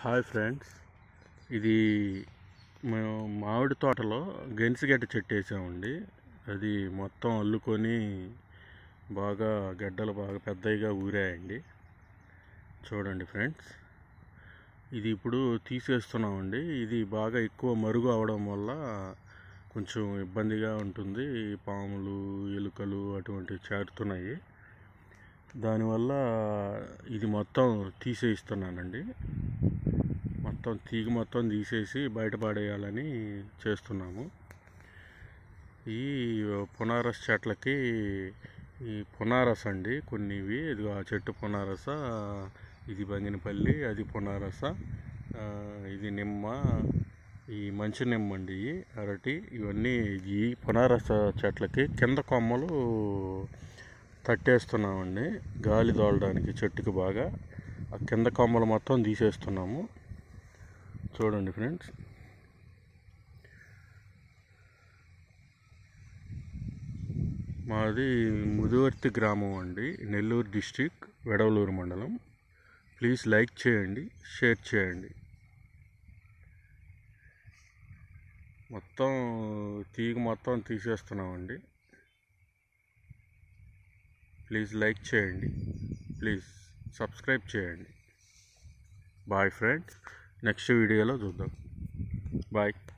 hi friends ఇది మేము మామిడి తోటలో గెనిసిగడ్డ చెట్టు వేసామండి అది మొత్తం అల్లుకొని బాగా గడ్డలు బాగా పెద్దవిగా ఊరాయండి చూడండి ఫ్రెండ్స్ ఇది ఇప్పుడు తీసేస్తున్నామండి ఇది బాగా ఎక్కువ మరుగు అవడం వల్ల కొంచెం ఇబ్బందిగా ఉంటుంది పాములు ఎలుకలు అటువంటివి చేరుతున్నాయి దానివల్ల ఇది మొత్తం తీసేయిస్తున్నానండి మొత్తం తీగ మొత్తం తీసేసి బయటపడేయాలని చేస్తున్నాము ఈ పునారస్ చెట్లకి ఈ పునారస్ అండి కొన్ని ఇవి ఇది ఆ చెట్టు పునారస ఇది బంగినపల్లి అది పునారస ఆ, ఇది నిమ్మ ఈ మంచి నిమ్మ అండి ఇవి అరటి ఇవన్నీ ఈ పునారస చెట్లకి కింద కొమ్మలు తట్టేస్తున్నామండి గాలి తోలడానికి చెట్టుకి బాగా ఆ కింద కొమ్మలు మొత్తం తీసేస్తున్నాము చూడండి ఫ్రెండ్స్ మాది ముదివర్తి గ్రామం అండి నెల్లూరు డిస్టిక్ వెడవలూరు మండలం ప్లీజ్ లైక్ చేయండి షేర్ చేయండి మొత్తం తీగ మొత్తం తీసేస్తున్నామండి ప్లీజ్ లైక్ చేయండి ప్లీజ్ సబ్స్క్రైబ్ చేయండి బాయ్ ఫ్రెండ్స్ నెక్స్ట్ వీడియోలో చూద్దాం బాయ్